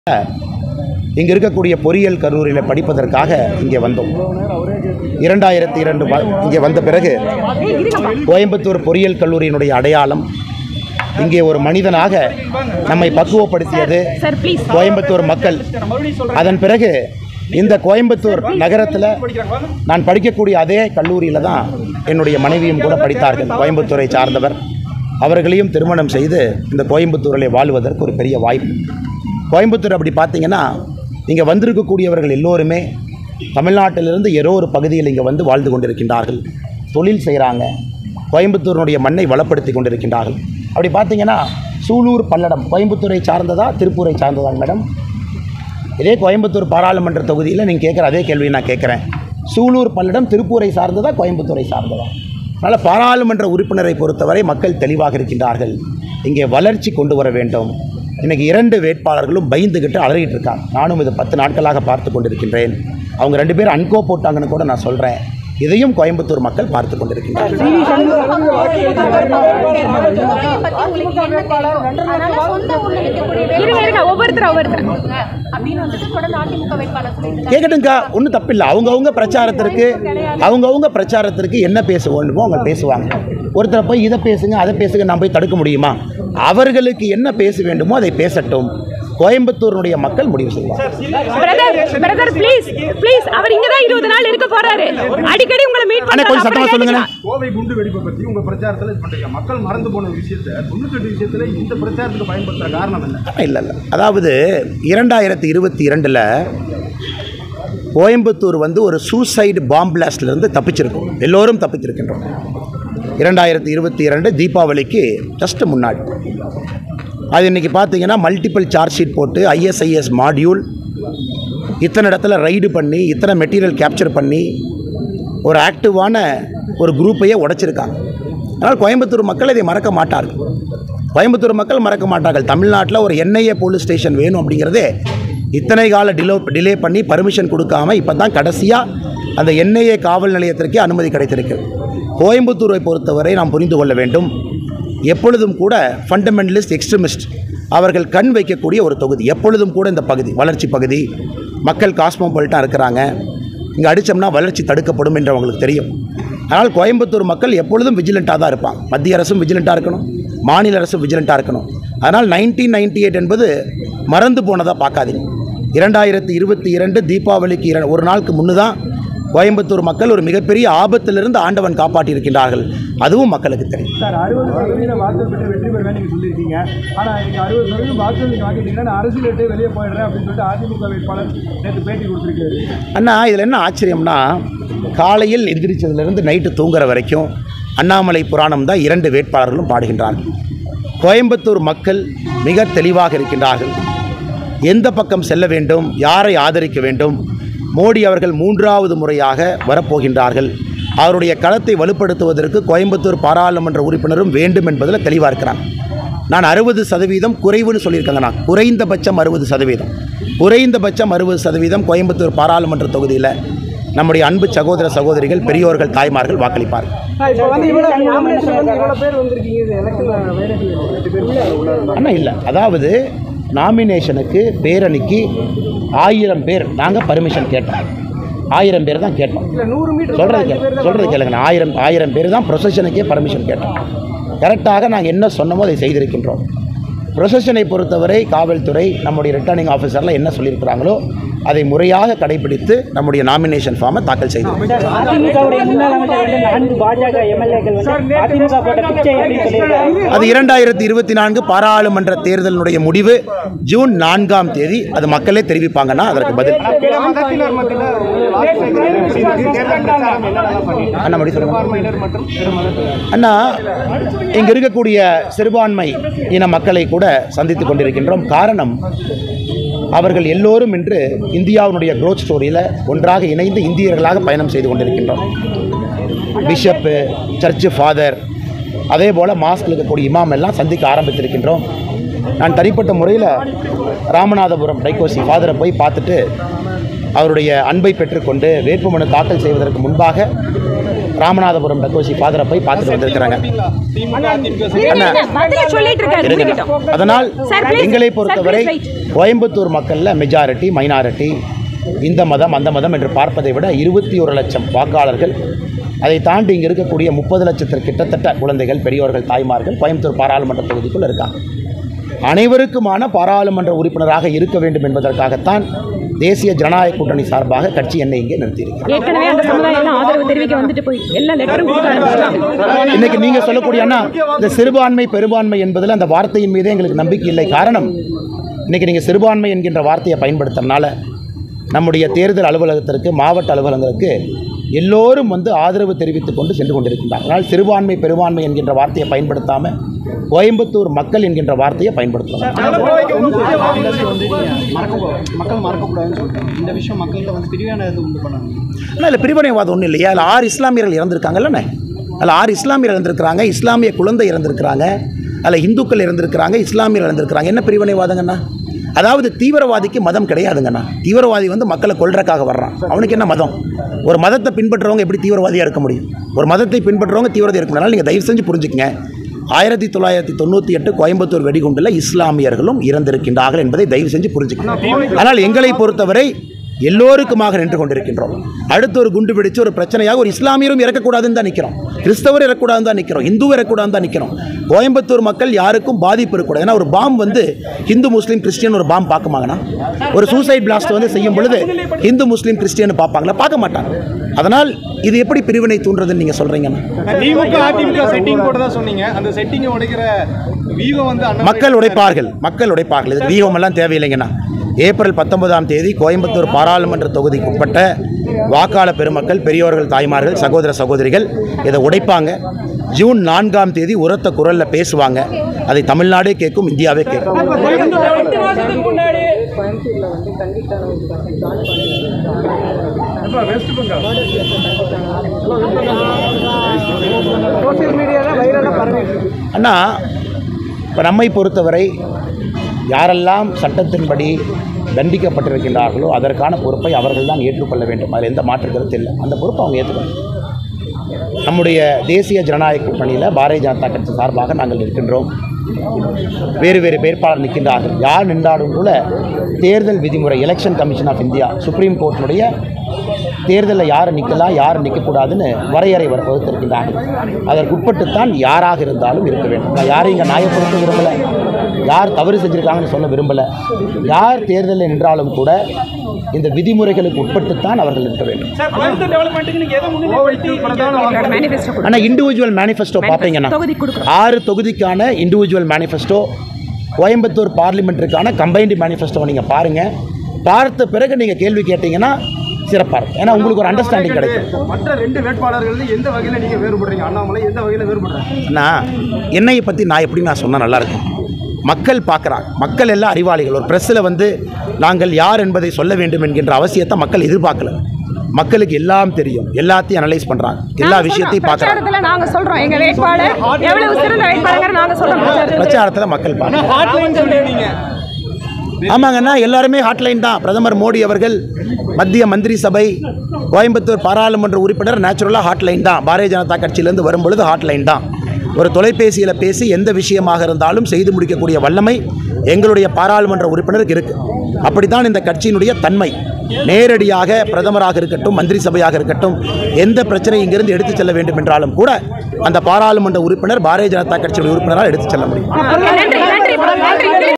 இங்கே இருக்கக்கூடிய பொறியியல் கல்லூரியில் படிப்பதற்காக இங்கே வந்தோம் இரண்டாயிரத்தி இரண்டு வ- இங்கே வந்த பிறகு கோயம்புத்தூர் பொறியியல் கல்லூரியினுடைய அடையாளம் இங்கே ஒரு மனிதனாக நம்மை பக்குவப்படுத்தியது சார் ப்ளீஸ் கோயம்புத்தூர் மக்கள் அதன் பிறகு இந்த கோயம்புத்தூர் நகரத்தில் நான் படிக்கக்கூடிய அதே கல்லூரியில் தான் என்னுடைய மனைவியும் கூட படித்தார்கள் கோயம்புத்தூரை சார்ந்தவர் அவர்களையும் திருமணம் செய்து இந்த கோயம்புத்தூரிலே வாழ்வதற்கு ஒரு பெரிய வாய்ப்பு கோயம்புத்தூர் அப்படி பார்த்தீங்கன்னா இங்கே வந்திருக்கக்கூடியவர்கள் எல்லோருமே தமிழ்நாட்டிலிருந்து ஏதோ ஒரு பகுதியில் இங்கே வந்து வாழ்ந்து கொண்டிருக்கின்றார்கள் தொழில் செய்கிறாங்க கோயம்புத்தூரினுடைய மண்ணை வளப்படுத்தி கொண்டிருக்கின்றார்கள் அப்படி பார்த்தீங்கன்னா சூலூர் பல்லடம் கோயம்புத்தூரை சார்ந்ததா திருப்பூரை சார்ந்ததா மேடம் இதே கோயம்புத்தூர் பாராளுமன்ற தொகுதியில் நீங்கள் கேட்குற அதே கேள்வியை நான் கேட்குறேன் சூலூர் பல்லடம் திருப்பூரை சார்ந்ததா கோயம்புத்தூரை சார்ந்ததா அதனால் பாராளுமன்ற உறுப்பினரை பொறுத்தவரை மக்கள் தெளிவாக இருக்கின்றார்கள் இங்கே வளர்ச்சி கொண்டு வர வேண்டும் இன்றைக்கி இரண்டு வேட்பாளர்களும் பயந்துக்கிட்டு அலறிட்டு இருக்காங்க நானும் இதை பத்து நாட்களாக பார்த்து கொண்டிருக்கின்றேன் அவங்க ரெண்டு பேரும் அன்கோ போட்டாங்கன்னு கூட நான் சொல்கிறேன் இதையும் கோயம்புத்தூர் மக்கள் பார்த்து கொண்டிருக்கின்றனர் இருங்க இருங்க ஒவ்வொருத்தர் ஒவ்வொருத்தர் அப்படின்னு வந்துட்டு தொடர்ந்து அதிமுக வேட்பாளர் சொல்லிட்டு கேட்கட்டுங்கக்கா ஒன்றும் தப்பில்லை அவங்கவுங்க பிரச்சாரத்திற்கு அவங்கவுங்க பிரச்சாரத்திற்கு என்ன பேச வேண்டுமோ அவங்க பேசுவாங்க ஒருத்தரை போய் இதை பேசுங்க அதை பேசுங்க நான் போய் தடுக்க முடியுமா அவர்களுக்கு என்ன பேச வேண்டுமோ அதை பேசட்டும் கோயம்புத்தூரினுடைய மக்கள் முடிவு செய்வாங்க பிரதர் பிரதர் ப்ளீஸ் ப்ளீஸ் அவர் இங்க தான் இருபது நாள் இருக்க போறாரு அடிக்கடி உங்களை மீட் அண்ணா கொஞ்சம் சத்தமாக சொல்லுங்கண்ணே கோவை குண்டு வெடிப்பை பத்தி உங்க பிரச்சாரத்துல இது பண்றீங்க மக்கள் மறந்து போன விஷயத்த தொண்ணூத்தெட்டு விஷயத்துல இந்த பிரச்சாரத்துக்கு பயன்படுத்துற காரணம் என்ன இல்லை இல்லை அதாவது இரண்டாயிரத்தி இருபத்தி இரண்டில் கோயம்புத்தூர் வந்து ஒரு சூசைடு பாம் பிளாஸ்ட்லேருந்து தப்பிச்சிருக்கும் எல்லோரும் தப்பிச்சிருக்கின்றோம் இரண்டாயிரத்தி இருபத்தி இரண்டு தீபாவளிக்கு ஜஸ்ட் முன்னாடி அது இன்றைக்கி பார்த்தீங்கன்னா மல்டிபிள் சார்ஜ் ஷீட் போட்டு ஐஎஸ்ஐஎஸ் மாடியூல் இத்தனை இடத்துல ரைடு பண்ணி இத்தனை மெட்டீரியல் கேப்சர் பண்ணி ஒரு ஆக்டிவான ஒரு குரூப்பையே உடைச்சிருக்காங்க அதனால் கோயம்புத்தூர் மக்கள் இதை மறக்க மாட்டார்கள் கோயம்புத்தூர் மக்கள் மறக்க மாட்டார்கள் தமிழ்நாட்டில் ஒரு என்ஐஏ போலீஸ் ஸ்டேஷன் வேணும் அப்படிங்கிறதே இத்தனை கால டிலோ டிலே பண்ணி பர்மிஷன் கொடுக்காம இப்போ தான் கடைசியாக அந்த என்ஐஏ காவல் நிலையத்திற்கே அனுமதி கிடைத்திருக்கிறது கோயம்புத்தூரை பொறுத்தவரை நாம் புரிந்து கொள்ள வேண்டும் எப்பொழுதும் கூட ஃபண்டமெண்டலிஸ்ட் எக்ஸ்ட்ரிமிஸ்ட் அவர்கள் கண் வைக்கக்கூடிய ஒரு தொகுதி எப்பொழுதும் கூட இந்த பகுதி வளர்ச்சி பகுதி மக்கள் காஸ்மோபாலிட்டாக இருக்கிறாங்க இங்கே அடித்தோம்னா வளர்ச்சி தடுக்கப்படும் என்று அவங்களுக்கு தெரியும் அதனால் கோயம்புத்தூர் மக்கள் எப்பொழுதும் விஜிலண்ட்டாக தான் இருப்பாங்க மத்திய அரசும் விஜிலண்ட்டாக இருக்கணும் மாநில அரசும் விஜிலண்ட்டாக இருக்கணும் அதனால் நைன்டீன் நைன்டி எயிட் என்பது மறந்து போனதாக பார்க்காதீங்க இரண்டாயிரத்தி இருபத்தி இரண்டு தீபாவளிக்கு இர ஒரு நாளுக்கு முன்னு தான் கோயம்புத்தூர் மக்கள் ஒரு மிகப்பெரிய ஆபத்திலிருந்து ஆண்டவன் காப்பாற்றி இருக்கின்றார்கள் அதுவும் மக்களுக்கு தெரியும் சார் அறுபது சதவீத வாக்கு பெற்று வெற்றி பெறுவேன் நீங்க சொல்லியிருக்கீங்க ஆனா நீங்க அறுபது சதவீதம் வாக்கு நீங்க வாங்கிட்டீங்கன்னா நான் அரசியல் விட்டு வெளியே போயிடுறேன் அப்படின்னு சொல்லிட்டு அதிமுக வேட்பாளர் நேற்று பேட்டி கொடுத்துருக்காரு அண்ணா இதில் என்ன ஆச்சரியம்னா காலையில் எந்திரிச்சதுலேருந்து நைட்டு தூங்குற வரைக்கும் அண்ணாமலை புராணம் தான் இரண்டு வேட்பாளர்களும் பாடுகின்றார்கள் கோயம்புத்தூர் மக்கள் மிக தெளிவாக இருக்கின்றார்கள் எந்த பக்கம் செல்ல வேண்டும் யாரை ஆதரிக்க வேண்டும் மோடி அவர்கள் மூன்றாவது முறையாக வரப்போகின்றார்கள் அவருடைய களத்தை வலுப்படுத்துவதற்கு கோயம்புத்தூர் பாராளுமன்ற உறுப்பினரும் வேண்டும் என்பதில் தெளிவாக இருக்கிறாங்க நான் அறுபது சதவீதம் குறைவுன்னு சொல்லியிருக்காங்க நான் குறைந்தபட்சம் அறுபது சதவீதம் குறைந்தபட்சம் அறுபது சதவீதம் கோயம்புத்தூர் பாராளுமன்ற தொகுதியில் நம்முடைய அன்பு சகோதர சகோதரிகள் பெரியோர்கள் தாய்மார்கள் வாக்களிப்பார்கள் இப்போ வந்து இவ்வளோ நாமினேஷன் வந்து இவ்வளோ பேர் வந்திருக்கீங்க இது எலெக்ஷன் ரெண்டு பேர் அண்ணா இல்லை அதாவது நாமினேஷனுக்கு பேரணிக்கு ஆயிரம் பேர் நாங்கள் பர்மிஷன் கேட்டோம் ஆயிரம் பேர் தான் கேட்டோம் இல்லை நூறு மீட்டர் சொல்கிறது கேளு சொல்கிறது கேளுங்க ஆயிரம் ஆயிரம் பேர் தான் ப்ரொசஷனுக்கே பர்மிஷன் கேட்டோம் கரெக்டாக நாங்கள் என்ன சொன்னமோ அதை செய்திருக்கின்றோம் ப்ரொசஷனை பொறுத்தவரை காவல்துறை நம்முடைய ரிட்டர்னிங் ஆஃபீஸரில் என்ன சொல்லியிருக்கிறாங்களோ அதை முறையாக கடைபிடித்து நம்முடைய நாமினேஷன் ஃபார்மை தாக்கல் செய்திருக்கிறோம் அதிமுகவுடைய முன்னாள் அமைச்சர் வந்து நான்கு பாஜக எம்எல்ஏக்கள் வந்து அதிமுக போட்ட பிச்சை அப்படின்னு சொல்லியிருக்காங்க அது இரண்டாயிரத்தி இருபத்தி நான்கு பாராளுமன்ற தேர்தலினுடைய முடிவு ஜூன் நான்காம் தேதி அது மக்களே தெரிவிப்பாங்கன்னா அதற்கு பதில் மதத்தினர் மத்தியில் அண்ணா மறுபடியும் சொல்லுங்க சிறுபான்மையினர் மற்றும் பிற மதத்தினர் அண்ணா இங்கே இருக்கக்கூடிய சிறுபான்மை இன மக்களை கூட சந்தித்து கொண்டிருக்கின்றோம் காரணம் அவர்கள் எல்லோரும் இன்று இந்தியாவினுடைய growth ஸ்டோரியில் ஒன்றாக இணைந்து இந்தியர்களாக பயணம் செய்து கொண்டிருக்கின்றோம் பிஷப்பு சர்ச்சு ஃபாதர் அதே போல் மாஸ்கில் இருக்கக்கூடிய இமாம் எல்லாம் சந்திக்க ஆரம்பித்திருக்கின்றோம் நான் தனிப்பட்ட முறையில் ராமநாதபுரம் டைகோசி ஃபாதரை போய் பார்த்துட்டு அவருடைய அன்பை பெற்றுக்கொண்டு வேட்புமனு தாக்கல் செய்வதற்கு முன்பாக ராமநாதபுரம் டக்கோசி ஃபாதரை போய் பார்த்துட்டு வந்திருக்கிறாங்க அண்ணா பதில சொல்லிட்டு இருக்காரு இருங்க முடிக்கட்டும். அதனால் Sir, please. எங்களை Sir, பொறுத்தவரை please wait. கோயம்புத்தூர் மக்களில் மெஜாரிட்டி மைனாரிட்டி இந்த மதம் அந்த மதம் என்று பார்ப்பதை விட இருபத்தி ஒரு லட்சம் வாக்காளர்கள் அதை தாண்டி இங்கே இருக்கக்கூடிய முப்பது லட்சத்திற்கு கிட்டத்தட்ட குழந்தைகள் பெரியோர்கள் தாய்மார்கள் கோயம்புத்தூர் பாராளுமன்ற தொகுதிக்குள் இருக்காங்க அனைவருக்குமான பாராளுமன்ற உறுப்பினராக இருக்க வேண்டும் என்பதற்காகத்தான் தேசிய ஜனநாயக கூட்டணி சார்பாக கட்சி என்னை இங்கே நிறுத்தியிருக்கிறது ஏற்கனவே அந்த சமுதாயம் எல்லாம் ஆதரவு தெரிவிக்க வந்துட்டு போய் எல்லா லெட்டரும் கொடுக்க ஆரம்பிச்சிட்டாங்க இன்னைக்கு நீங்க சொல்லக்கூடிய அண்ணா இந்த சிறுபான்மை பெரும்பான்மை என்பதில் அந்த வார்த்தையின் மீதே எங்களுக்கு நம்பிக்கை இல்லை காரணம் இன்னைக்கு நீங்க சிறுபான்மை என்கின்ற வார்த்தையை பயன்படுத்துறதுனால நம்முடைய தேர்தல் அலுவலகத்திற்கு மாவட்ட அலுவலகங்களுக்கு எல்லோரும் வந்து ஆதரவு தெரிவித்துக் கொண்டு சென்று கொண்டிருக்கின்றார் அதனால் சிறுபான்மை பெரும்பான்மை என்கின்ற வார்த்தையை பயன்படுத்தாம கோயம்புத்தூர் மக்கள் என்கின்ற வார்த்தையை பயன்படுத்தலாம் மக்கள் மறக்கக்கூடாதுன்னு சொல்றாங்க இந்த விஷயம் மக்கள்கிட்ட வந்து பிரிவான இது உண்டு பண்ணாங்க ஆனால் இல்லை பிரிவினைவாதம் ஒன்றும் இல்லையா அதில் ஆறு இஸ்லாமியர்கள் இறந்துருக்காங்கல்லண்ணே அதில் ஆறு இஸ்லாமியர் இறந்துருக்கிறாங்க இஸ்லாமிய குழந்தை இறந்துருக்கிறாங்க அதில் இந்துக்கள் இறந்துருக்கிறாங்க இஸ்லாமியர் இறந்துருக்கிறாங்க என்ன பிரிவினைவாதங்கண்ணா அதாவது தீவிரவாதிக்கு மதம் கிடையாதுங்கண்ணா தீவிரவாதி வந்து மக்களை கொல்றதுக்காக வர்றான் அவனுக்கு என்ன மதம் ஒரு மதத்தை பின்பற்றுறவங்க எப்படி தீவிரவாதியாக இருக்க முடியும் ஒரு மதத்தை பின்பற்றுறவங்க தீவிரவாதி இருக்க முடியும் நீங்கள் தயவு செஞ்சு புரிஞ்சுக்கங்க ஆயிரத்தி தொள்ளாயிரத்தி தொண்ணூற்றி எட்டு கோயம்புத்தூர் வெடிகுண்டில் இஸ்லாமியர்களும் இறந்திருக்கின்றார்கள் என்பதை தயவு செஞ்சு புரிஞ்சுக்கணும் ஆனால் எங்களை பொறுத்தவரை எல்லோருக்குமாக நின்று கொண்டிருக்கின்றோம் அடுத்து ஒரு குண்டு வெடிச்சு ஒரு பிரச்சனையாக ஒரு இஸ்லாமியரும் இறக்கக்கூடாதுன்னு தான் நிற்கிறோம் கிறிஸ்தவர் இறக்கக்கூடாதுன்னு தான் நிற்கிறோம் இந்து இறக்கக்கூடாதுன்னு தான் நிற்கிறோம் கோயம்புத்தூர் மக்கள் யாருக்கும் பாதிப்பு இருக்கக்கூடாது ஏன்னா ஒரு பாம் வந்து ஹிந்து முஸ்லீம் கிறிஸ்டியன் ஒரு பாம் பார்க்குமாங்கண்ணா ஒரு சூசைட் பிளாஸ்ட் வந்து செய்யும் பொழுது இந்து முஸ்லீம் கிறிஸ்டியன் பார்ப்பாங்களா பார்க்க மாட்டாங்க அதனால் இது எப்படி பிரிவினை தூண்டுறதுன்னு நீங்கள் சொல்கிறீங்கண்ணா திமுக அதிமுக செட்டிங் போட்டு தான் சொன்னீங்க அந்த செட்டிங்கை உடைக்கிற வீகம் வந்து அண்ணா மக்கள் உடைப்பார்கள் மக்கள் உடைப்பார்கள் இது வீகமெல்லாம் தேவையில்லைங்கண்ணா ஏப்ரல் பத்தொன்பதாம் தேதி கோயம்புத்தூர் பாராளுமன்ற தொகுதிக்கு உட்பட்ட வாக்காளர் பெருமக்கள் பெரியோர்கள் தாய்மார்கள் சகோதர சகோதரிகள் இதை உடைப்பாங்க ஜூன் நான்காம் தேதி உரத்த குரலில் பேசுவாங்க அதை தமிழ்நாடே கேட்கும் இந்தியாவே கேட்கும் வெஸ்ட் பெங்கால் சோசியல் மீடியாவில் வைரலாக பரவிட்டு இருக்கு. அண்ணா இப்போ நம்மை பொறுத்தவரை யாரெல்லாம் சட்டத்தின்படி தண்டிக்கப்பட்டிருக்கின்றார்களோ அதற்கான பொறுப்பை அவர்கள் தான் ஏற்றுக்கொள்ள வேண்டும் அதில் எந்த மாற்று கருத்து இல்லை அந்த பொறுப்பை அவங்க ஏற்றுக்கணும் நம்முடைய தேசிய ஜனநாயக கூட்டணியில் பாரதிய ஜனதா கட்சி சார்பாக நாங்கள் இருக்கின்றோம் வேறு வேறு வேட்பாளர் நிற்கின்றார்கள் யார் நின்றாலும் கூட தேர்தல் விதிமுறை Election Commission of India Supreme கோர்ட்டினுடைய தேர்தலில் யார் நிற்கலாம் யார் நிற்கக்கூடாதுன்னு வரையறை வர- வகுத்திருக்கின்றார்கள் அதற்கு உட்பட்டுத்தான் யாராக இருந்தாலும் இருக்க வேண்டும் நான் யாரையும் இங்கே நியாயப்படுத்த விரும்பலை யார் தவறு செஞ்சுருக்காங்கன்னு சொல்ல விரும்பலை யார் தேர்தலில் நின்றாலும் கூட இந்த விதிமுறைகளுக்கு உட்பட்டுத்தான் அவர்கள் இருக்க வேண்டும் கோவைக்கு பிரதான வாக்கு மேனிஃபெஸ்டோ கொடு ஆனால் இண்டிவிஜுவல் மேனிஃபெஸ்டோ பார்ப்பீங்கன்னா தொகுதி கொடுக்குறோம் ஆறு தொகுதிக்கான இண்டிவிஜுவல் மேனிஃபெஸ்டோ கோயம்புத்தூர் பார்லிமெண்ட்டுக்கான கம்பைன்டு மேனிஃபெஸ்டோ நீங்கள் பாருங்கள் பார்த்த பிறகு நீங்கள் கேள்வி கேட்டீங்கன்னா சிறப்பாக இருக்கும் ஏன்னா உங்களுக்கு ஒரு அண்டர்ஸ்டாண்டிங் கிடைக்கும் மற்ற ரெண்டு வேட்பாளர்கள் எந்த வகையில் நீங்க வேறுபடுறீங்க அண்ணாமலை எந்த வகையில் வேறுபடுறாங்க அண்ணா என்னையை பற்றி நான் எப்படி நான் சொன்னால் நல்லாயிருக்கும் மக்கள் பார்க்குறாங்க மக்கள் எல்லாம் அறிவாளிகள் ஒரு ப்ரெஸ்ஸில் வந்து நாங்கள் யார் என்பதை சொல்ல வேண்டும் என்கின்ற அவசியத்தை மக்கள் எதிர்பார்க்கல மக்களுக்கு எல்லாம் தெரியும் எல்லாத்தையும் அனலைஸ் பண்ணுறாங்க எல்லா விஷயத்தையும் பார்க்குறாங்க பிரச்சாரத்துல நாங்க சொல்றோம் எங்க வேட்பாளர் எவ்வளவு சிறந்த வேட்பாளர் நாங்க சொல்றோம் பிரச்சாரத்துல. பிரச்சாரத்தில் மக்கள் பார்க்குறாங்க ஹாட்லைன் சொல்லிருக்கீங்க ஆமாங்கண்ணா எல்லாருமே ஹாட்லைன் தான் பிரதமர் மோடி அவர்கள் மத்திய மந்திரி சபை கோயம்புத்தூர் பாராளுமன்ற உறுப்பினர் நேச்சுரலாக ஹாட்லைன் தான் பாரதிய ஜனதா கட்சியிலேருந்து வரும்பொழுது ஹாட்லைன் தான் ஒரு தொலைபேசியில் பேசி எந்த விஷயமாக இருந்தாலும் செய்து முடிக்கக்கூடிய வல்லமை எங்களுடைய பாராளுமன்ற உறுப்பினருக்கு இருக்கு அப்படித்தான் இந்த கட்சியினுடைய தன்மை நேரடியாக பிரதமராக இருக்கட்டும் மந்திரி சபையாக இருக்கட்டும் எந்த பிரச்சனை இங்கிருந்து எடுத்துச் செல்ல வேண்டும் என்றாலும் கூட அந்த பாராளுமன்ற உறுப்பினர் பாரதிய ஜனதா கட்சியுடைய உறுப்பினரால் எடுத்துச் செல்ல முடியும் நன்றி நன்றி நன்றி